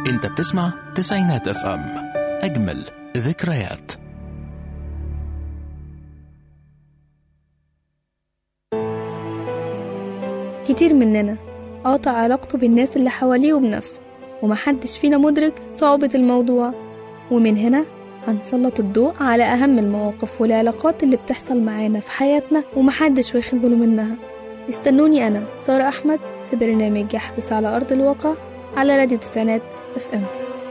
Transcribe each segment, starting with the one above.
انت بتسمع تسعينات اف ام اجمل ذكريات كتير مننا قاطع علاقته بالناس اللي حواليه وبنفسه ومحدش فينا مدرك صعوبة الموضوع ومن هنا هنسلط الضوء على أهم المواقف والعلاقات اللي بتحصل معانا في حياتنا ومحدش واخد باله منها استنوني أنا سارة أحمد في برنامج يحدث على أرض الواقع على راديو تسعينات اف ام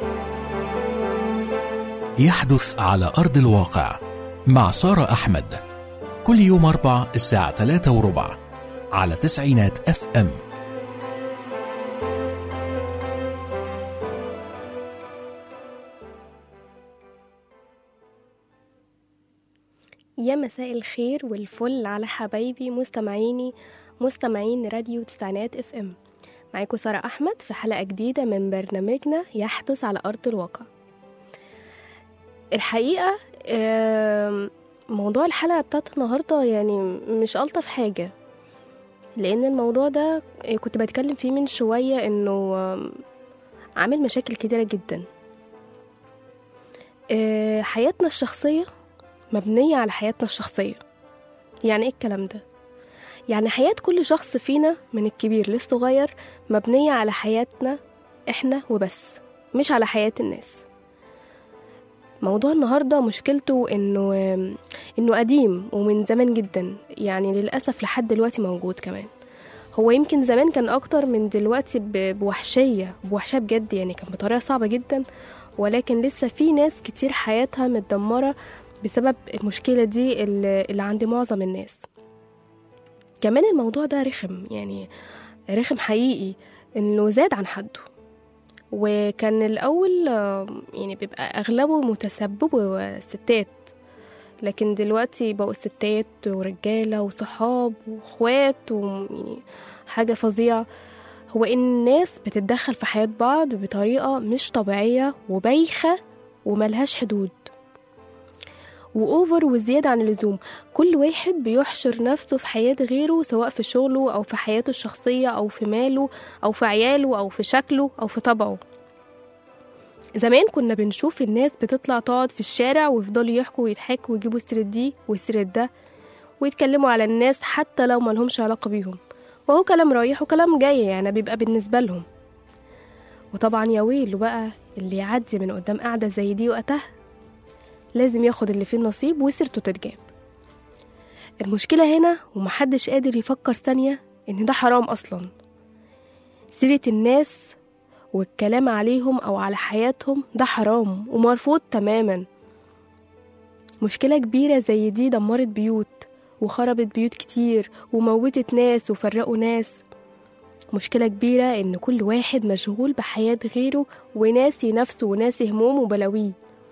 يحدث على أرض الواقع مع سارة أحمد كل يوم أربع الساعة 3 وربع على تسعينات اف ام يا مساء الخير والفل على حبايبي مستمعيني مستمعين راديو تسعينات اف ام معاكم سارة أحمد في حلقة جديدة من برنامجنا يحدث على أرض الواقع الحقيقة آم، موضوع الحلقة بتاعت النهاردة يعني مش ألطف حاجة لأن الموضوع ده كنت بتكلم فيه من شوية إنه آم، عامل مشاكل كتيرة جدا آه، حياتنا الشخصية مبنية على حياتنا الشخصية يعني ايه الكلام ده؟ يعني حياة كل شخص فينا من الكبير للصغير مبنية على حياتنا احنا وبس مش على حياة الناس موضوع النهاردة مشكلته انه انه قديم ومن زمان جدا يعني للأسف لحد دلوقتي موجود كمان هو يمكن زمان كان أكتر من دلوقتي ب- بوحشية بوحشية بجد يعني كان بطريقة صعبة جدا ولكن لسه في ناس كتير حياتها متدمرة بسبب المشكلة دي اللي اللي عند معظم الناس كمان الموضوع ده رخم يعني رخم حقيقي انه زاد عن حده وكان الاول آه، يعني بيبقى اغلبه متسببه ستات لكن دلوقتي بقوا ستات ورجاله وصحاب واخوات ويعني حاجه فظيعه هو ان الناس بتتدخل في حياه بعض بطريقه مش طبيعيه وبايخه وملهاش حدود وأوفر وزيادة عن اللزوم كل واحد بيحشر نفسه في حياة غيره سواء في شغله أو في حياته الشخصية أو في ماله أو في عياله أو في شكله أو في طبعه زمان كنا بنشوف الناس بتطلع تقعد في الشارع ويفضلوا يحكوا ويضحكوا ويجيبوا سيرة دي وسيرة ده ويتكلموا على الناس حتى لو ملهمش علاقة بيهم وهو كلام رايح وكلام جاي يعني بيبقى بالنسبة لهم وطبعا يا ويله بقى اللي يعدي من قدام قاعدة زي دي وقتها لازم ياخد اللي فيه النصيب وسيرته تتجاب المشكلة هنا ومحدش قادر يفكر ثانية إن ده حرام أصلا سيرة الناس والكلام عليهم أو على حياتهم ده حرام ومرفوض تماما مشكلة كبيرة زي دي دمرت بيوت وخربت بيوت كتير وموتت ناس وفرقوا ناس مشكلة كبيرة إن كل واحد مشغول بحياة غيره وناسي نفسه وناسي همومه وبلاويه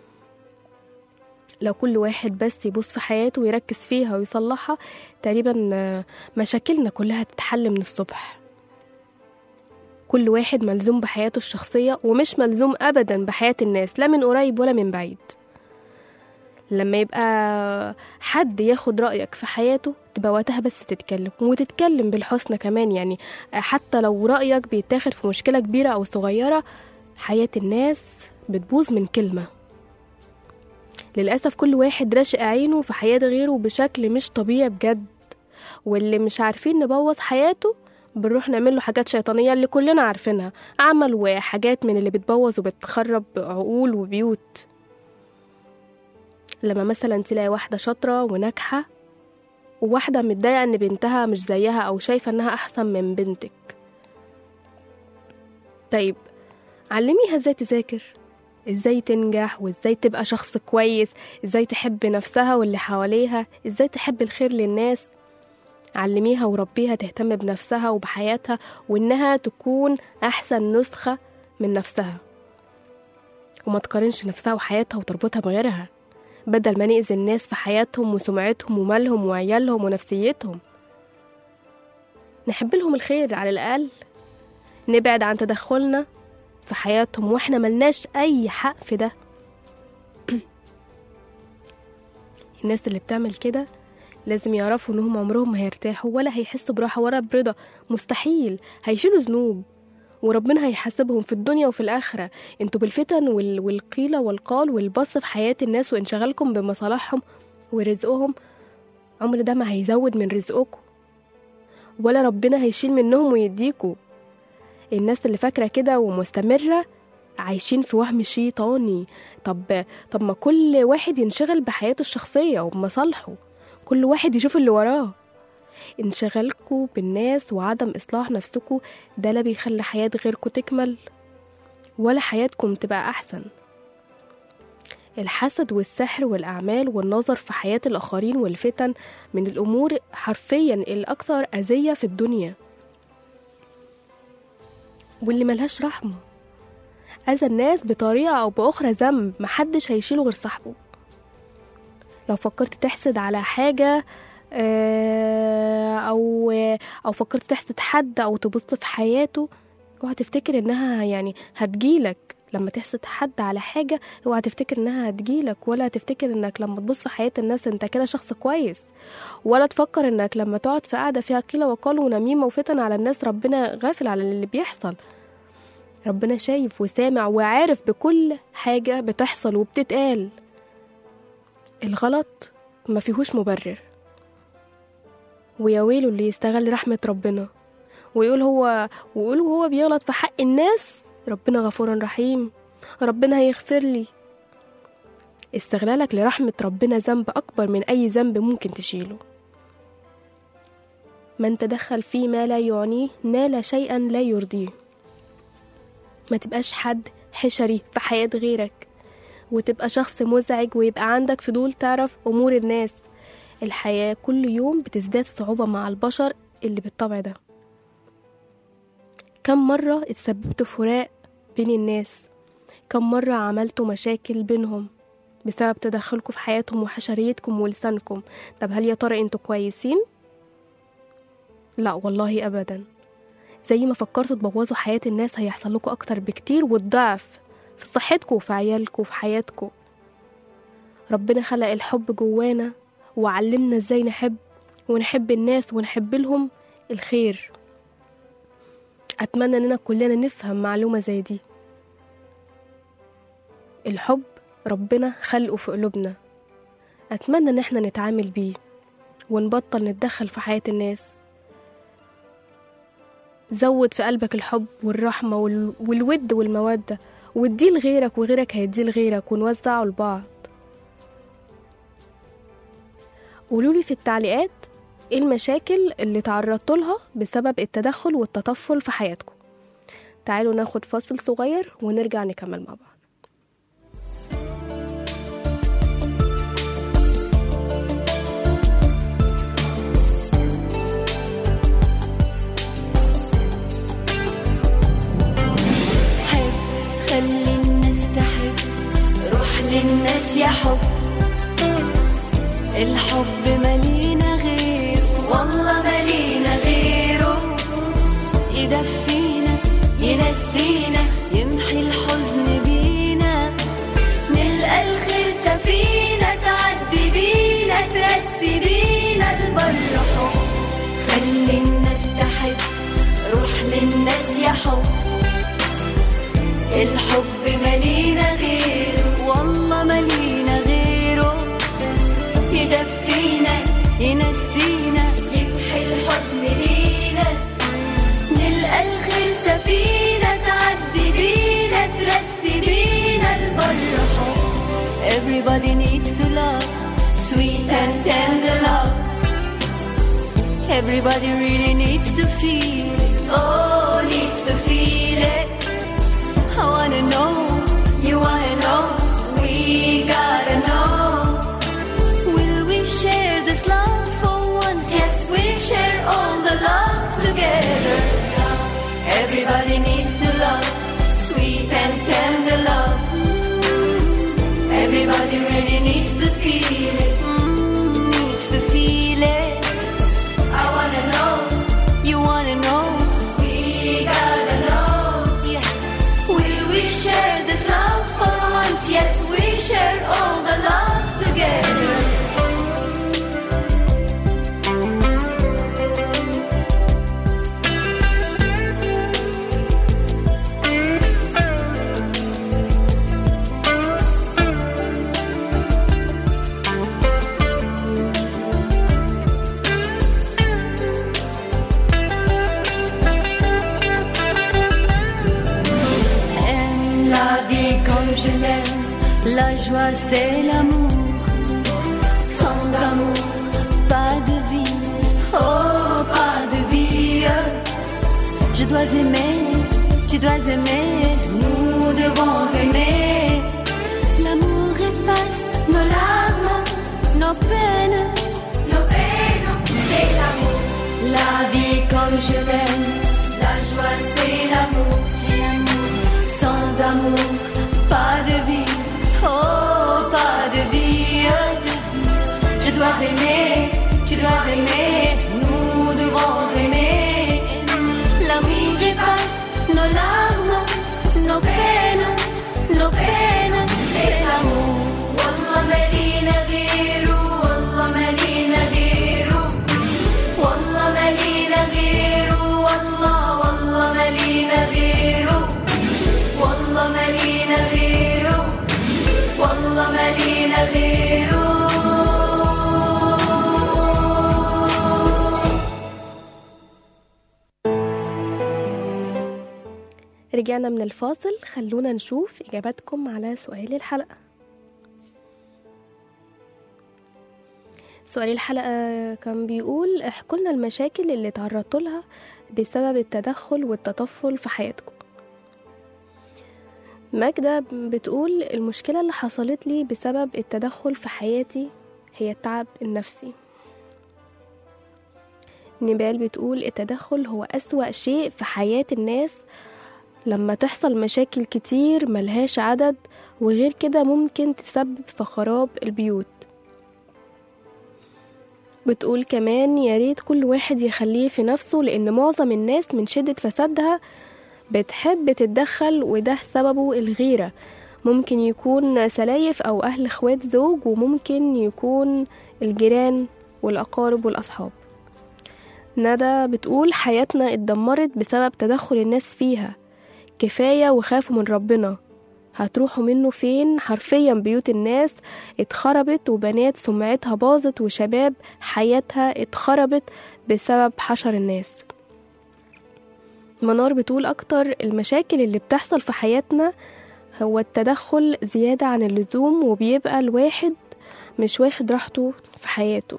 لو كل واحد بس يبص في حياته ويركز فيها ويصلحها تقريبا آه، مشاكلنا كلها تتحل من الصبح كل واحد ملزوم بحياته الشخصية ومش ملزوم أبدا بحياة الناس لا من قريب ولا من بعيد لما يبقى حد ياخد رأيك في حياته تبقى وقتها بس تتكلم وتتكلم بالحسنى كمان يعني حتى لو رأيك بيتاخد في مشكلة كبيرة أو صغيرة حياة الناس بتبوظ من كلمة للأسف كل واحد راشق عينه في حياة غيره بشكل مش طبيعي بجد واللي مش عارفين نبوظ حياته بنروح نعمل له حاجات شيطانية اللي كلنا عارفينها عمل وحاجات من اللي بتبوظ وبتخرب عقول وبيوت لما مثلا تلاقي واحدة شاطرة وناجحة وواحدة متضايقة إن بنتها مش زيها أو شايفة إنها أحسن من بنتك طيب علميها ازاي تذاكر ازاي تنجح وازاي تبقى شخص كويس ازاي تحب نفسها واللي حواليها ازاي تحب الخير للناس علميها وربيها تهتم بنفسها وبحياتها وانها تكون احسن نسخة من نفسها وما تقارنش نفسها وحياتها وتربطها بغيرها بدل ما نأذي الناس في حياتهم وسمعتهم ومالهم وعيالهم ونفسيتهم نحب لهم الخير على الأقل نبعد عن تدخلنا في حياتهم واحنا ملناش أي حق في ده الناس اللي بتعمل كده لازم يعرفوا انهم عمرهم ما هيرتاحوا ولا هيحسوا براحة ولا برضا مستحيل هيشيلوا ذنوب وربنا هيحاسبهم في الدنيا وفي الآخرة انتوا بالفتن وال... والقيلة والقال والبص في حياة الناس وانشغالكم بمصالحهم ورزقهم عمر ده ما هيزود من رزقكم ولا ربنا هيشيل منهم ويديكوا الناس اللي فاكرة كده ومستمرة عايشين في وهم شيطاني طب طب ما كل واحد ينشغل بحياته الشخصية وبمصالحه كل واحد يشوف اللي وراه انشغالكوا بالناس وعدم إصلاح نفسكوا ده لا بيخلي حياة غيركوا تكمل ولا حياتكم تبقى أحسن الحسد والسحر والأعمال والنظر في حياة الآخرين والفتن من الأمور حرفيا الأكثر أذية في الدنيا واللي ملهاش رحمة أذى الناس بطريقة أو بأخرى ذنب محدش هيشيله غير صاحبه لو فكرت تحسد على حاجة آه، أو أو فكرت تحسد حد أو تبص في حياته اوعى تفتكر إنها يعني هتجيلك لما تحسد حد على حاجة اوعى تفتكر إنها هتجيلك ولا تفتكر إنك لما تبص في حياة الناس أنت كده شخص كويس ولا تفكر إنك لما تقعد في قعدة فيها قيل وقال ونميمة وفتن على الناس ربنا غافل على اللي بيحصل ربنا شايف وسامع وعارف بكل حاجة بتحصل وبتتقال الغلط ما فيهوش مبرر ويا ويله اللي يستغل رحمة ربنا ويقول هو ويقول وهو بيغلط في حق الناس ربنا غفور رحيم ربنا هيغفر لي استغلالك لرحمة ربنا ذنب أكبر من أي ذنب ممكن تشيله من تدخل في ما لا يعنيه نال شيئا لا يرضيه ما تبقاش حد حشري في حياة غيرك وتبقى شخص مزعج ويبقى عندك فضول تعرف أمور الناس الحياة كل يوم بتزداد صعوبة مع البشر اللي بالطبع ده كم مرة اتسببتوا في فراق بين الناس كم مرة عملتوا مشاكل بينهم بسبب تدخلكم في حياتهم وحشريتكم ولسانكم طب هل يا ترى انتوا كويسين؟ لا والله أبدا زي ما فكرتوا تبوظوا حياة الناس هيحصل لكم أكتر بكتير والضعف في صحتكم وفي عيالكم وفي حياتكم ربنا خلق الحب جوانا وعلمنا ازاي نحب ونحب الناس ونحب لهم الخير أتمنى إننا كلنا نفهم معلومة زي دي الحب ربنا خلقه في قلوبنا أتمنى إن احنا نتعامل بيه ونبطل نتدخل في حياة الناس زود في قلبك الحب والرحمة وال... والود والمودة واديه لغيرك وغيرك هيديه لغيرك ونوزعه لبعض قولولي في التعليقات ايه المشاكل اللي تعرضتوا لها بسبب التدخل والتطفل في حياتكم تعالوا ناخد فاصل صغير ونرجع نكمل مع بعض حب خلي الناس تحب روح للناس يا حب الحب ملينا غيره والله ملينا غيره يدفينا ينسينا يمحي الحزن بينا نلقى الخير سفينة تعدي بينا ترسي بينا البر حب خلي الناس تحب روح للناس يا حب الحب ملينا غيره والله ملينا غيره يدفينا ينسينا يمحي الحزن بينا نلقى الخير سفينة تعدي بينا ترسي بينا البر حب Everybody needs to love Sweet and tender love Everybody really needs to feel it Oh, needs to feel it I wanna know, you wanna know, we gotta know. Will we share this love for once? Yes, we'll share all the love together. Everybody needs to love, sweet and tender love. Everybody really needs to feel it, needs to feel it. I wanna know, you La joie c'est l'amour. Sans amour, pas de vie. Oh, pas de vie. Je dois aimer, tu dois aimer. Nous devons aimer. L'amour efface nos larmes, nos peines. Nos peines, c'est l'amour. La vie comme je l'aime. La joie c'est l'amour, c'est l'amour. Sans amour, pas de vie. Oh, pas de vie. Je dois aimer, tu dois aimer. Nous devons aimer. L'amour efface nos larmes, nos peines, nos peines. C'est l'amour. والله مالينا غيره والله مالينا غيره والله مالينا غيره والله والله مالينا غيره والله مالينا غيره والله مالينا غيره رجعنا من الفاصل خلونا نشوف إجاباتكم على سؤال الحلقة سؤال الحلقة كان بيقول احكوا لنا المشاكل اللي تعرضتوا لها بسبب التدخل والتطفل في حياتكم ماجدة بتقول المشكلة اللي حصلت لي بسبب التدخل في حياتي هي التعب النفسي نبال بتقول التدخل هو أسوأ شيء في حياة الناس لما تحصل مشاكل كتير ملهاش عدد وغير كده ممكن تسبب في خراب البيوت بتقول كمان يا ريت كل واحد يخليه في نفسه لأن معظم الناس من شدة فسادها بتحب تتدخل وده سببه الغيرة ممكن يكون سلايف أو أهل إخوات زوج وممكن يكون الجيران والأقارب والأصحاب ندى بتقول حياتنا اتدمرت بسبب تدخل الناس فيها كفاية وخافوا من ربنا هتروحوا منه فين حرفيا بيوت الناس اتخربت وبنات سمعتها باظت وشباب حياتها اتخربت بسبب حشر الناس منار بتقول أكتر المشاكل اللي بتحصل في حياتنا هو التدخل زيادة عن اللزوم وبيبقى الواحد مش واخد راحته في حياته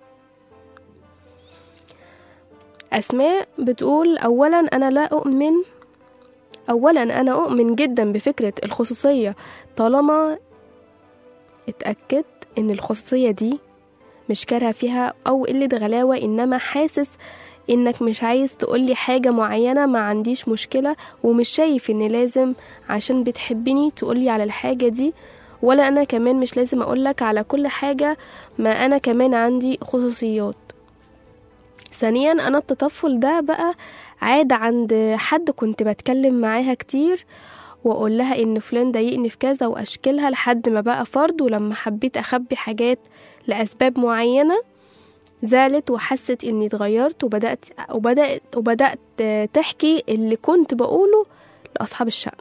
أسماء بتقول أولا أنا لا أؤمن أولا أنا أؤمن جدا بفكرة الخصوصية طالما اتأكد إن الخصوصية دي مش كارهة فيها أو قلة غلاوة إنما حاسس إنك مش عايز تقولي حاجة معينة ما عنديش مشكلة ومش شايف إن لازم عشان بتحبني تقولي على الحاجة دي ولا أنا كمان مش لازم أقولك على كل حاجة ما أنا كمان عندي خصوصيات ثانيا أنا التطفل ده بقى عادة عند حد كنت بتكلم معاها كتير واقول لها ان فلان ضايقني في كذا واشكلها لحد ما بقى فرض ولما حبيت اخبي حاجات لاسباب معينه زعلت وحست اني اتغيرت وبدات وبدات وبدات تحكي اللي كنت بقوله لاصحاب الشأن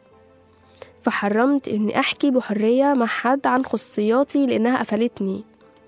فحرمت اني احكي بحريه مع حد عن خصوصياتي لانها قفلتني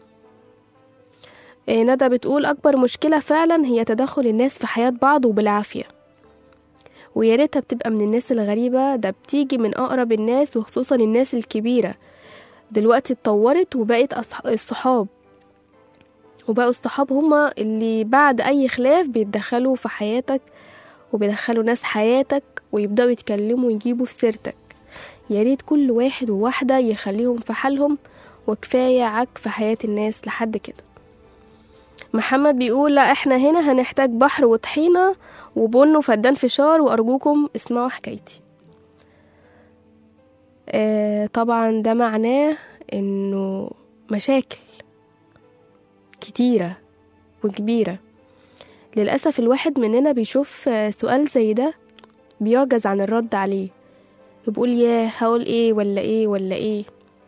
إيه، ندى بتقول أكبر مشكلة فعلا هي تدخل الناس في حياة بعض وبالعافية ويا ريتها بتبقى من الناس الغريبة ده بتيجي من أقرب الناس وخصوصا الناس الكبيرة دلوقتي اتطورت وبقت أصح- الصحاب وبقوا الصحاب هما اللي بعد أي خلاف بيتدخلوا في حياتك وبيدخلوا ناس حياتك ويبدأوا يتكلموا ويجيبوا في سيرتك يا ريت كل واحد وواحدة يخليهم في حالهم وكفاية عك في حياة الناس لحد كده محمد بيقول لا احنا هنا هنحتاج بحر وطحينة وبن وفدان فشار وأرجوكم اسمعوا حكايتي آه طبعا ده معناه انه مشاكل كتيرة وكبيرة للأسف الواحد مننا بيشوف آه، سؤال زي ده بيعجز عن الرد عليه بيقول ياه هقول ايه ولا ايه ولا ايه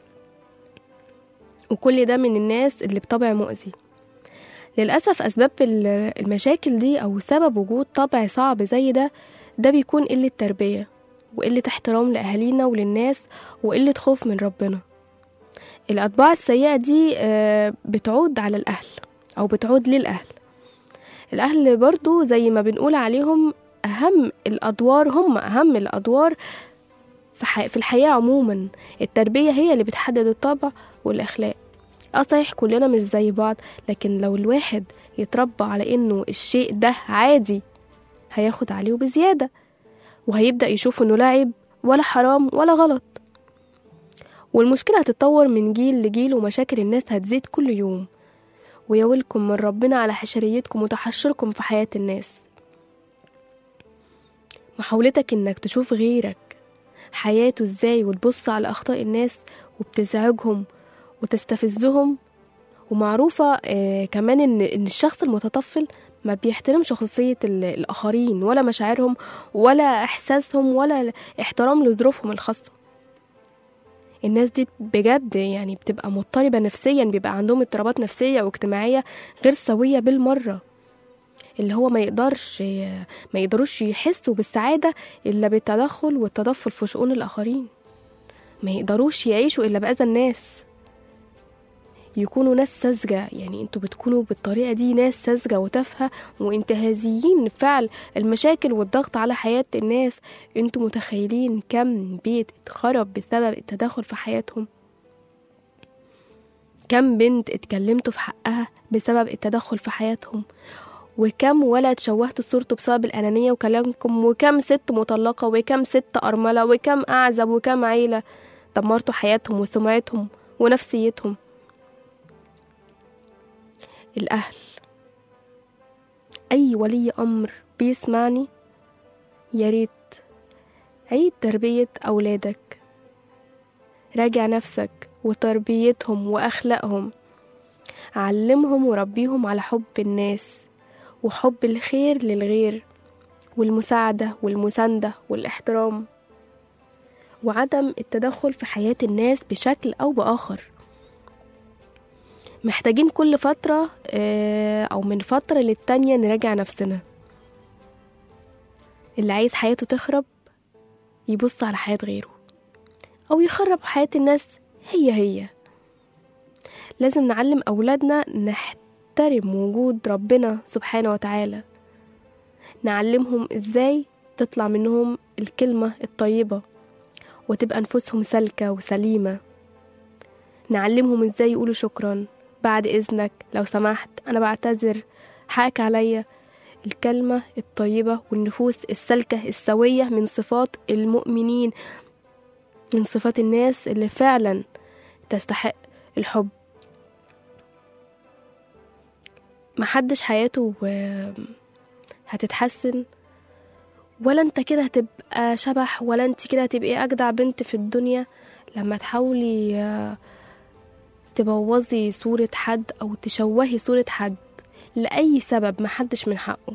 وكل ده من الناس اللي بطبع مؤذي للأسف أسباب ال- المشاكل دي أو سبب وجود طبع صعب زي ده ده بيكون قلة تربية وقلة احترام لأهالينا وللناس وقلة خوف من ربنا الأطباع السيئة دي آه، بتعود على الأهل أو بتعود للأهل الأهل برضو زي ما بنقول عليهم أهم الأدوار هم أهم الأدوار في, ح... في الحياة عموما التربية هي اللي بتحدد الطبع والأخلاق اه صحيح كلنا مش زي بعض لكن لو الواحد يتربى على انه الشيء ده عادي هياخد عليه بزيادة وهيبدأ يشوف انه لا عيب ولا حرام ولا غلط والمشكلة هتتطور من جيل لجيل ومشاكل الناس هتزيد كل يوم ويا ويلكم من ربنا على حشريتكم وتحشركم في حياة الناس محاولتك انك تشوف غيرك حياته ازاي وتبص على اخطاء الناس وبتزعجهم وتستفزهم ومعروفة آه كمان ان ان الشخص المتطفل ما بيحترمش خصوصية ال- الآخرين ولا مشاعرهم ولا إحساسهم ولا احترام لظروفهم الخاصة الناس دي بجد يعني بتبقى مضطربة نفسيا بيبقى عندهم اضطرابات نفسية واجتماعية غير سوية بالمرة اللي هو ما يقدرش ما يقدروش يحسوا بالسعادة إلا بالتدخل والتدخل في شؤون الآخرين ما يقدروش يعيشوا إلا بأذى الناس يكونوا ناس ساذجة يعني انتوا بتكونوا بالطريقة دي ناس ساذجة وتافهة وانتهازيين فعل المشاكل والضغط على حياة الناس انتوا متخيلين كم بيت اتخرب بسبب التدخل في حياتهم كم بنت اتكلمتوا في حقها بسبب التدخل في حياتهم وكم ولد شوهت صورته بسبب الأنانية وكلامكم وكم ست مطلقة وكم ست أرملة وكم أعزب وكم عيلة دمرتوا حياتهم وسمعتهم ونفسيتهم الأهل أي ولي أمر بيسمعني يا ريت عيد تربية أولادك راجع نفسك وتربيتهم وأخلاقهم علمهم وربيهم على حب الناس وحب الخير للغير والمساعدة والمساندة والاحترام وعدم التدخل في حياة الناس بشكل أو بآخر محتاجين كل فترة آه، أو من فترة للتانية نراجع نفسنا اللي عايز حياته تخرب يبص على حياة غيره أو يخرب حياة الناس هي هي لازم نعلم أولادنا نحترم وجود ربنا سبحانه وتعالى نعلمهم إزاي تطلع منهم الكلمة الطيبة وتبقى نفوسهم سالكة وسليمة نعلمهم ازاي يقولوا شكرا بعد اذنك لو سمحت انا بعتذر حقك عليا الكلمة الطيبة والنفوس السالكة السوية من صفات المؤمنين من صفات الناس اللي فعلا تستحق الحب محدش حياته آه، هتتحسن ولا انت كده هتبقى شبح ولا انت كده هتبقي اجدع بنت في الدنيا لما تحاولي آه، تبوظي صورة حد أو تشوهي صورة حد لأي سبب محدش من حقه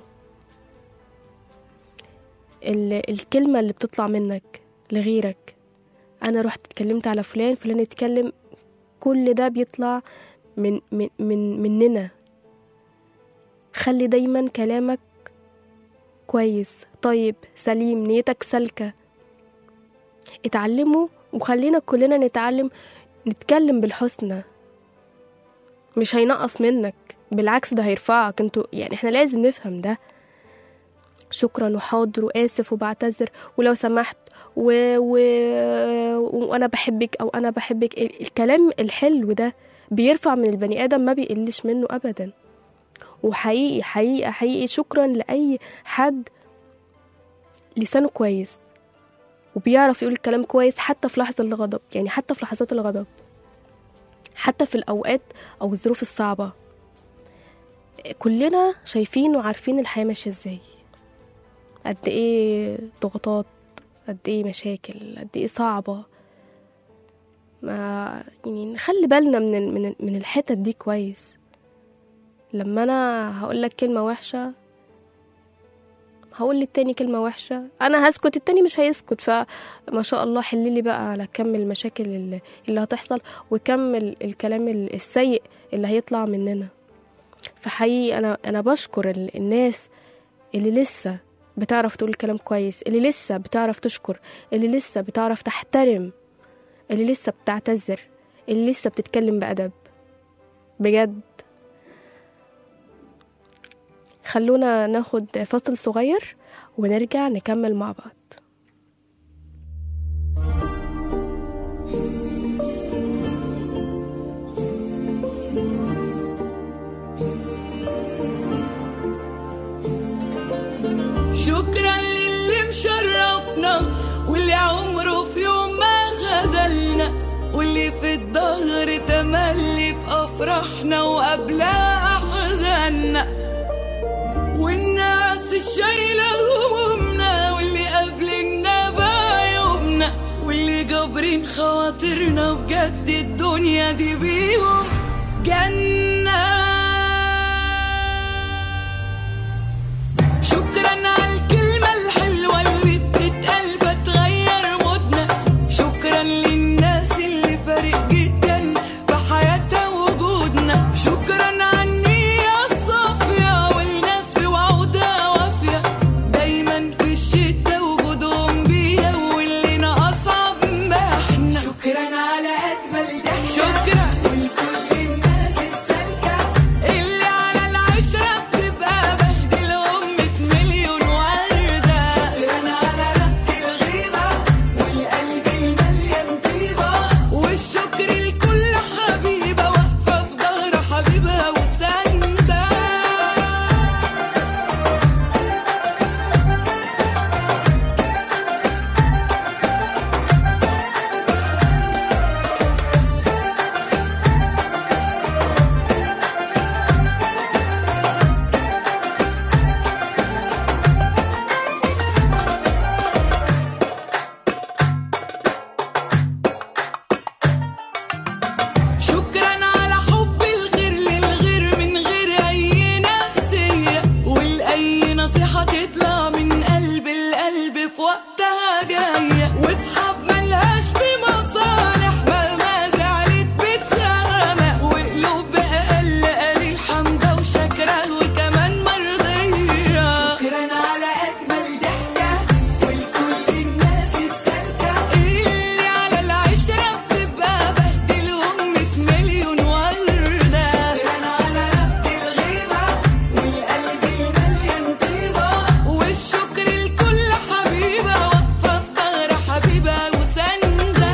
ال- الكلمة اللي بتطلع منك لغيرك أنا رحت اتكلمت على فلان فلان اتكلم كل ده بيطلع من من من مننا خلي دايما كلامك كويس طيب سليم نيتك سالكة اتعلموا وخلينا كلنا نتعلم نتكلم بالحسنى مش هينقص منك بالعكس ده هيرفعك انتوا يعني احنا لازم نفهم ده شكرا وحاضر واسف وبعتذر ولو سمحت و... و... وانا بحبك او انا بحبك ال- الكلام الحلو ده بيرفع من البني ادم ما بيقلش منه ابدا وحقيقي حقيقي حقيقي شكرا لاي حد لسانه كويس وبيعرف يقول الكلام كويس حتى في لحظة الغضب يعني حتى في لحظات الغضب حتى في الأوقات أو الظروف الصعبة كلنا شايفين وعارفين الحياة ماشية ازاي قد ايه ضغوطات قد ايه مشاكل قد ايه صعبة ما يعني نخلي بالنا من ال- من ال- من الحتت دي كويس لما انا هقول لك كلمة وحشة هقول للتاني كلمة وحشة أنا هسكت التاني مش هيسكت فما شاء الله حللي بقى على كم المشاكل اللي, اللي هتحصل وكم ال- الكلام ال- السيء اللي هيطلع مننا فحقيقي أنا أنا بشكر ال- الناس اللي لسه بتعرف تقول كلام كويس اللي لسه بتعرف تشكر اللي لسه بتعرف تحترم اللي لسه بتعتذر اللي لسه بتتكلم بأدب بجد خلونا ناخد فصل صغير ونرجع نكمل مع بعض شكرا للي مشرفنا واللي عمره في يوم ما خذلنا واللي في الظهر تملي في افراحنا وقبلها احزاننا والناس الشايله همومنا واللي قابلنا بعيوبنا واللي جابرين خواطرنا بجد الدنيا دي بيهم جنه شكرا على الكلمة الحلوة اللي بتتقال فتغير مودنا شكرا للناس اللي فارق جدا في حياتها وجودنا شكرا على النية الصافية والناس بوعودها وافية دايما في الشتا وجودهم بيها واللي أصعب ما احنا شكرا على أجمل ضحكة شكرا ولكل الناس السالكة اللي على العشرة بتبقى بهدلهم مية مليون وردة شكرا على ربط الغيبة والقلب المليان طيبة والشكر لكل حبيبة واقفة في ظهر حبيبها وساندة شكرا على حب الغير للغير من غير اي نفسية والاي نصيحة تطلع من قلب القلب في وقتها جاية واصحاب ملهاش في مصالح مهما زعلت بتسامح وقلوب بأقل قليل حمدة وشكرة وكمان مرضية شكرا على أجمل ضحكة ولكل الناس السالكة اللي على العشرة بتبقى بهدلهم مية مليون وردة شكرا على ربط الغيبة والقلب المليان طيبة والشكر لكل حبيبة واقفة في ظهر حبيبها وساندة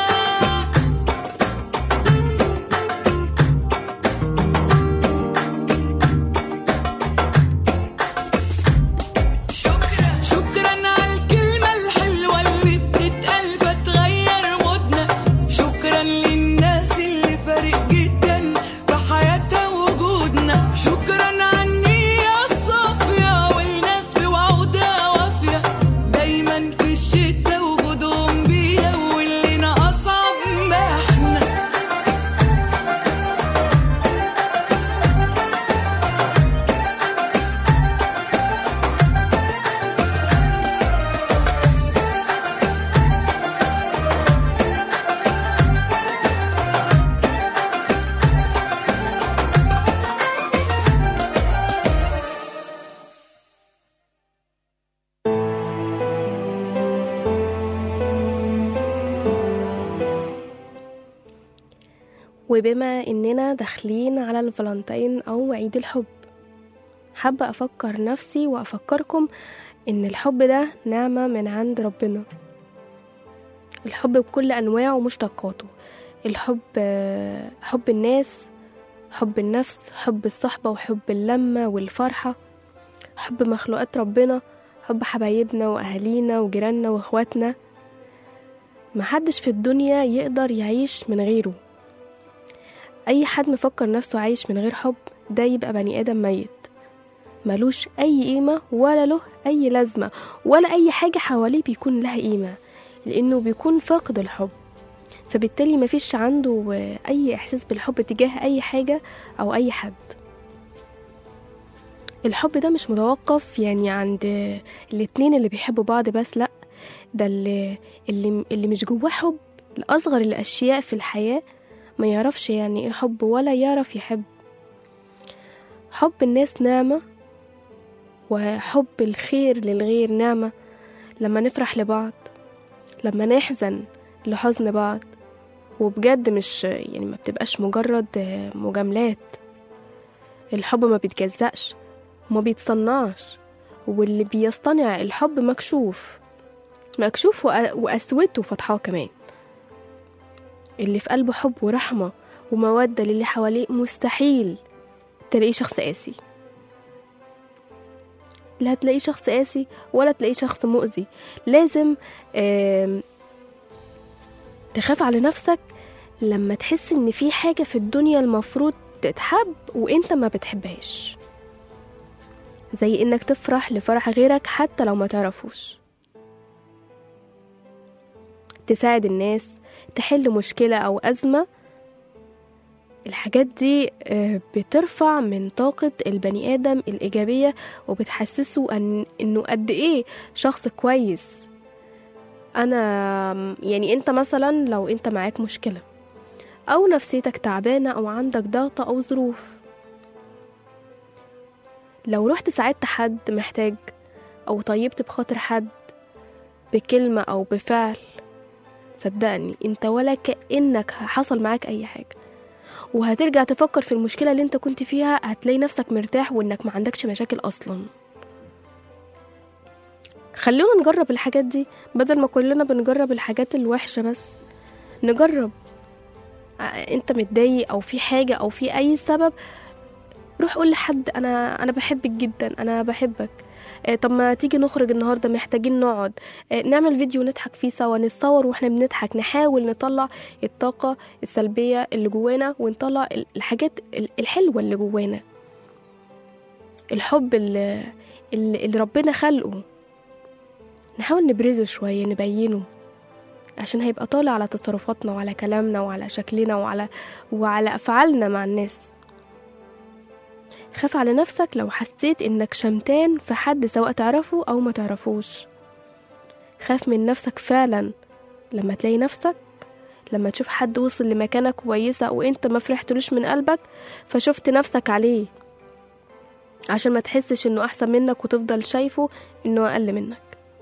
شكرا شكرا على الكلمة الحلوة اللي بتتقال فتغير مودنا شكرا للناس اللي فارق جدا في حياتها وجودنا شكرا على النية الصافية والناس بوعودها وافية دايما في الشتا وجودهم بيها واللي أصعب ما احنا وبما إننا داخلين على الفالنتين أو عيد الحب حابة أفكر نفسي وأفكركم إن الحب ده نعمة من عند ربنا الحب بكل أنواعه ومشتقاته الحب آه، حب الناس حب النفس حب الصحبة وحب اللمة والفرحة حب مخلوقات ربنا حب حبايبنا وأهالينا وجيراننا وإخواتنا محدش في الدنيا يقدر يعيش من غيره أي حد مفكر نفسه عايش من غير حب ده يبقى بني آدم ميت ملوش أي قيمة ولا له أي لازمة ولا أي حاجة حواليه بيكون لها قيمة لأنه بيكون فاقد الحب فبالتالي مفيش عنده آه، أي إحساس بالحب تجاه أي حاجة أو أي حد الحب ده مش متوقف يعني عند آه، الاتنين اللي بيحبوا بعض بس لأ ده اللي, اللي, اللي مش جواه حب لأصغر الأشياء في الحياة ما يعرفش يعني ايه حب ولا يعرف يحب حب الناس نعمة وحب الخير للغير نعمة لما نفرح لبعض لما نحزن لحزن بعض وبجد مش يعني ما بتبقاش مجرد مجاملات الحب ما بيتجزأش وما بيتصنعش واللي بيصطنع الحب مكشوف مكشوف وأ- وقسوته فتحاه كمان اللي في قلبه حب ورحمة ومودة للي حواليه مستحيل تلاقيه شخص قاسي لا هتلاقيه شخص قاسي ولا تلاقيه شخص مؤذي لازم آم، تخاف على نفسك لما تحس ان في حاجة في الدنيا المفروض تتحب وانت ما بتحبهاش زي انك تفرح لفرح غيرك حتى لو ما تعرفوش تساعد الناس تحل مشكلة أو أزمة الحاجات دي آه، بترفع من طاقة البني آدم الإيجابية وبتحسسه أن إنه قد إيه شخص كويس أنا يعني أنت مثلا لو أنت معاك مشكلة أو نفسيتك تعبانة أو عندك ضغط أو ظروف لو رحت ساعدت حد محتاج أو طيبت بخاطر حد بكلمة أو بفعل صدقني انت ولا كأنك حصل معاك أي حاجة وهترجع تفكر في المشكلة اللي انت كنت فيها هتلاقي نفسك مرتاح وانك ما عندكش مشاكل أصلا خلونا نجرب الحاجات دي بدل ما كلنا بنجرب الحاجات الوحشة بس نجرب ع- انت متضايق او في حاجة او في اي سبب روح قول لحد انا انا بحبك جدا انا بحبك آه، طب ما تيجي نخرج النهارده محتاجين نقعد آه، نعمل فيديو نضحك فيه سوا نتصور واحنا بنضحك نحاول نطلع الطاقة السلبية اللي جوانا ونطلع ال- الحاجات ال- الحلوة اللي جوانا الحب اللي, اللي اللي ربنا خلقه نحاول نبرزه شوية نبينه عشان هيبقى طالع على تصرفاتنا وعلى كلامنا وعلى شكلنا وعلى وعلى أفعالنا مع الناس خاف على نفسك لو حسيت إنك شمتان في حد سواء تعرفه أو ما تعرفوش خاف من نفسك فعلا لما تلاقي نفسك لما تشوف حد وصل لمكانة كويسة وانت ما فرحتلوش من قلبك فشفت نفسك عليه عشان ما تحسش انه احسن منك وتفضل شايفه انه اقل منك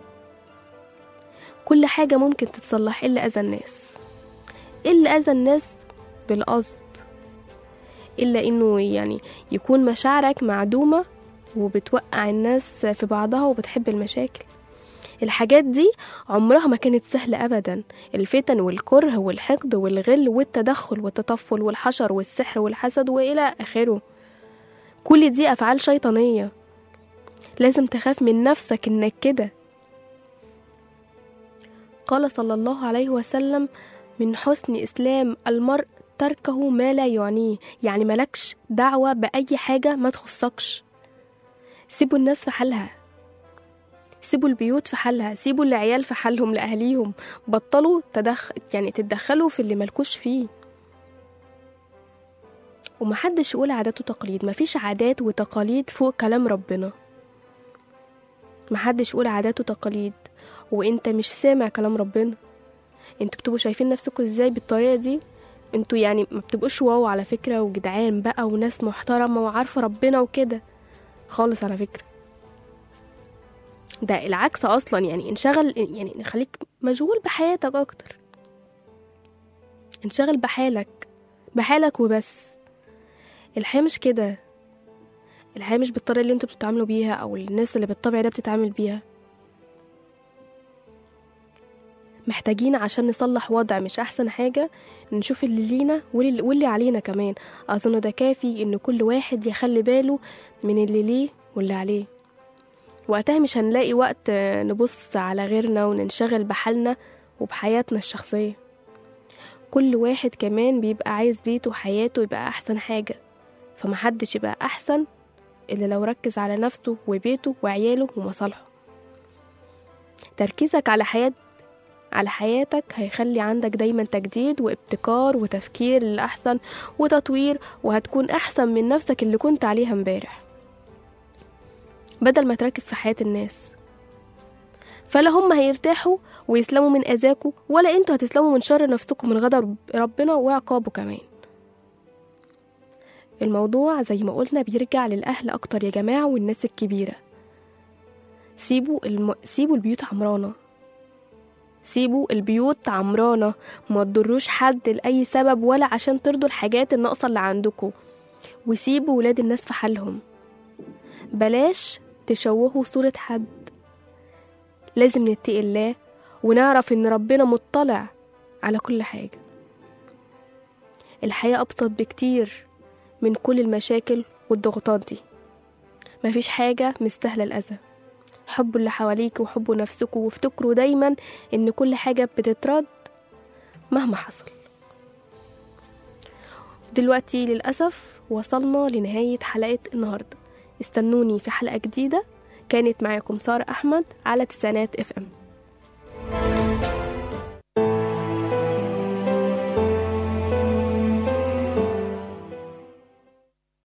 كل حاجة ممكن تتصلح الا اذى الناس الا اذى الناس بالقصد الا انه يعني يكون مشاعرك معدومة وبتوقع الناس في بعضها وبتحب المشاكل الحاجات دي عمرها ما كانت سهلة أبدا الفتن والكره والحقد والغل والتدخل والتطفل والحشر والسحر والحسد وإلى آخره كل دي أفعال شيطانية لازم تخاف من نفسك إنك كده قال صلى الله عليه وسلم من حسن إسلام المرء تركه ما لا يعنيه يعني ملكش دعوة بأي حاجة ما تخصكش سيبوا الناس في حالها سيبوا البيوت في حالها سيبوا العيال في حالهم لأهليهم بطلوا تدخ... يعني تتدخلوا في اللي ملكوش فيه ومحدش يقول عادات وتقاليد مفيش عادات وتقاليد فوق كلام ربنا محدش يقول عادات وتقاليد وانت مش سامع كلام ربنا انتوا بتبقوا شايفين نفسكم ازاي بالطريقة دي انتوا يعني ما بتبقوش واو على فكرة وجدعان بقى وناس محترمة وعارفة ربنا وكده خالص على فكرة ده العكس اصلا يعني انشغل يعني نخليك مشغول بحياتك اكتر انشغل بحالك بحالك وبس الحياة مش كده الحياة مش بالطريقة اللي انتوا بتتعاملوا بيها او الناس اللي بالطبع ده بتتعامل بيها محتاجين عشان نصلح وضع مش احسن حاجة نشوف اللي لينا واللي, واللي علينا كمان اظن ده كافي ان كل واحد يخلي باله من اللي ليه واللي عليه وقتها مش هنلاقي وقت آه، نبص على غيرنا وننشغل بحالنا وبحياتنا الشخصية كل واحد كمان بيبقى عايز بيته وحياته يبقى أحسن حاجة فمحدش يبقى أحسن إلا لو ركز على نفسه وبيته وعياله ومصالحه تركيزك على حياة على حياتك هيخلي عندك دايما تجديد وابتكار وتفكير للأحسن وتطوير وهتكون أحسن من نفسك اللي كنت عليها امبارح بدل ما تركز في حياة الناس فلا هم هيرتاحوا ويسلموا من أذاكوا ولا انتوا هتسلموا من شر نفسكم من غضب ربنا وعقابه كمان الموضوع زي ما قلنا بيرجع للأهل أكتر يا جماعة والناس الكبيرة سيبوا الم... سيبوا البيوت عمرانة سيبوا البيوت عمرانة ما تضروش حد لأي سبب ولا عشان ترضوا الحاجات الناقصة اللي عندكم وسيبوا ولاد الناس في حالهم بلاش تشوهوا صورة حد لازم نتقي الله ونعرف ان ربنا مطلع على كل حاجة الحياة أبسط بكتير من كل المشاكل والضغوطات دي مفيش حاجة مستاهلة الأذى حبوا اللي حواليك وحبوا نفسكم وافتكروا دايما ان كل حاجة بتترد مهما حصل دلوقتي للأسف وصلنا لنهاية حلقة النهاردة استنوني في حلقة جديدة كانت معاكم سارة أحمد على تسعينات اف ام